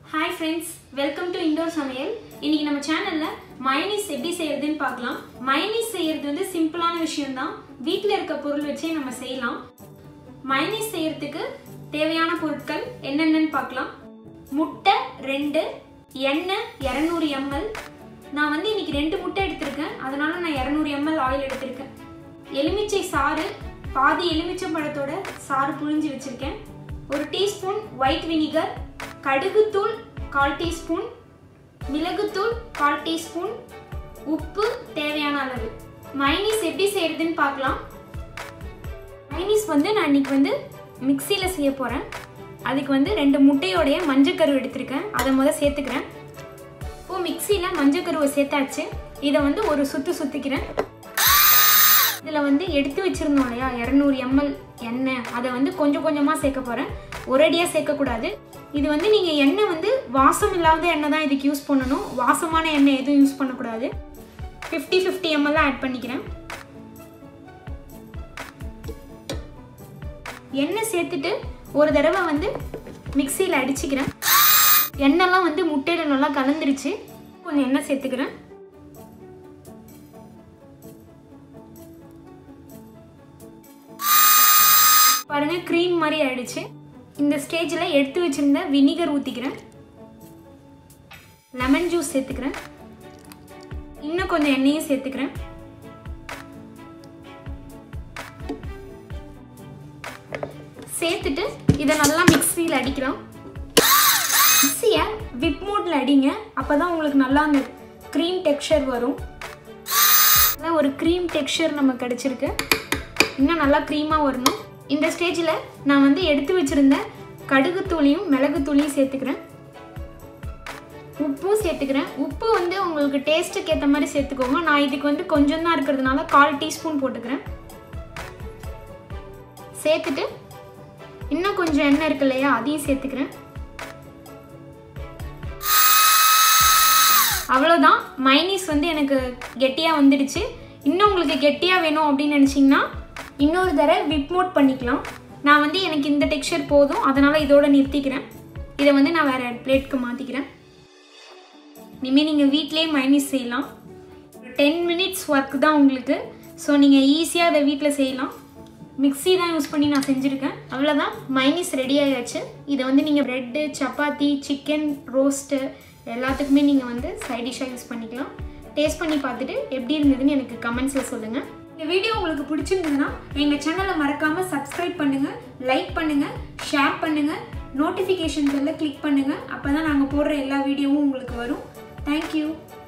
hi friends welcome to indoor சமையல் இன்னைக்கு நம்ம சேனல்ல மயனீஸ் எப்படி செய்யறதுன்னு பார்க்கலாம் மயனீஸ் செய்யறது வந்து சிம்பிளான விஷயம்தான் வீட்டில் இருக்க பொருள் வச்சே நம்ம செய்யலாம் மயனீஸ் செய்யறதுக்கு தேவையான பொருட்கள் என்னென்னன்னு பார்க்கலாம் முட்டை ரெண்டு எண்ணெய் இரநூறு எம்எல் நான் வந்து இன்னைக்கு ரெண்டு முட்டை எடுத்திருக்கேன் அதனால நான் இரநூறு எம்எல் ஆயில் எடுத்திருக்கேன் எலுமிச்சை சாறு பாதி எலுமிச்சை பழத்தோட சாறு புழிஞ்சு வச்சிருக்கேன் ஒரு டீஸ்பூன் ஒயிட் வினிகர் கடுகுத்தூள் கால் டீஸ்பூன் மிளகுத்தூள் கால் டீஸ்பூன் உப்பு தேவையான அளவு மைனீஸ் எப்படி செய்யறதுன்னு பார்க்கலாம் மைனீஸ் வந்து நான் இன்னைக்கு வந்து மிக்சியில் செய்ய போகிறேன் அதுக்கு வந்து ரெண்டு முட்டையோடைய மஞ்சக்கரு எடுத்திருக்கேன் அதை முதல் சேர்த்துக்கிறேன் இப்போ மிக்சியில் மஞ்சக்கருவை சேர்த்தாச்சு இதை வந்து ஒரு சுற்று சுற்றிக்கிறேன் இதில் வந்து எடுத்து வச்சுருந்தோம் இல்லையா இரநூறு எம்எல் எண்ணெய் அதை வந்து கொஞ்சம் கொஞ்சமாக சேர்க்க போகிறேன் ஒரேடியாக சேர்க்கக்கூடாது இது வந்து நீங்கள் எண்ணெய் வந்து வாசம் இல்லாத எண்ணெய் தான் இதுக்கு யூஸ் பண்ணணும் வாசமான எண்ணெய் எதுவும் யூஸ் பண்ணக்கூடாது ஃபிஃப்டி ஃபிஃப்டி எம்எல் ஆட் பண்ணிக்கிறேன் எண்ணெய் சேர்த்துட்டு ஒரு தடவை வந்து மிக்சியில் அடிச்சுக்கிறேன் எண்ணெய்லாம் வந்து முட்டையில் நல்லா கலந்துருச்சு கொஞ்சம் எண்ணெய் சேர்த்துக்கிறேன் பாருங்க க்ரீம் மாதிரி ஆயிடுச்சு இந்த ஸ்டேஜில் எடுத்து வச்சிருந்த வினிகர் ஊற்றிக்கிறேன் லெமன் ஜூஸ் சேர்த்துக்கிறேன் இன்னும் கொஞ்சம் எண்ணெயும் சேர்த்துக்கிறேன் சேர்த்துட்டு இதை நல்லா மிக்சியில் அடிக்கலாம் மிக்சியை விப் மோட்டில் அடிங்க அப்போ தான் உங்களுக்கு நல்லா அந்த க்ரீம் டெக்ஸ்சர் வரும் நல்லா ஒரு க்ரீம் டெக்ஸ்சர் நமக்கு கிடச்சிருக்கு இன்னும் நல்லா க்ரீமாக வரணும் இந்த ஸ்டேஜில் நான் வந்து எடுத்து வச்சுருந்த கடுகு தூளியும் மிளகு தூளியும் சேர்த்துக்கிறேன் உப்பும் சேர்த்துக்கிறேன் உப்பு வந்து உங்களுக்கு டேஸ்ட்டுக்கு ஏற்ற மாதிரி சேர்த்துக்கோங்க நான் இதுக்கு வந்து கொஞ்சம் தான் இருக்கிறதுனால கால் டீஸ்பூன் போட்டுக்கிறேன் சேர்த்துட்டு இன்னும் கொஞ்சம் எண்ணெய் இருக்கு இல்லையா அதையும் சேர்த்துக்கிறேன் அவ்வளோதான் மைனீஸ் வந்து எனக்கு கெட்டியாக வந்துடுச்சு இன்னும் உங்களுக்கு கெட்டியாக வேணும் அப்படின்னு நினச்சிங்கன்னா இன்னொரு தடவை விப் மோட் பண்ணிக்கலாம் நான் வந்து எனக்கு இந்த டெக்ஸ்சர் போதும் அதனால் இதோட நிறுத்திக்கிறேன் இதை வந்து நான் வேறு பிளேட்க்கு மாற்றிக்கிறேன் இனிமேல் நீங்கள் வீட்டிலே மைனீஸ் செய்யலாம் ஒரு டென் மினிட்ஸ் ஒர்க் தான் உங்களுக்கு ஸோ நீங்கள் ஈஸியாக அதை வீட்டில் செய்யலாம் மிக்ஸி தான் யூஸ் பண்ணி நான் செஞ்சுருக்கேன் அவ்வளோதான் மைனீஸ் ரெடி ஆயாச்சு இதை வந்து நீங்கள் ப்ரெட்டு சப்பாத்தி சிக்கன் ரோஸ்ட்டு எல்லாத்துக்குமே நீங்கள் வந்து சைட் டிஷ்ஷாக யூஸ் பண்ணிக்கலாம் டேஸ்ட் பண்ணி பார்த்துட்டு எப்படி இருந்ததுன்னு எனக்கு கமெண்ட்ஸில் சொல்லுங்கள் இந்த வீடியோ உங்களுக்கு பிடிச்சிருந்ததுன்னா எங்கள் சேனலை மறக்காமல் சப்ஸ்கிரைப் பண்ணுங்கள் லைக் பண்ணுங்கள் ஷேர் பண்ணுங்கள் நோட்டிஃபிகேஷன்ஸ் எல்லாம் கிளிக் பண்ணுங்கள் அப்போ தான் நாங்கள் போடுற எல்லா வீடியோவும் உங்களுக்கு வரும் தேங்க்யூ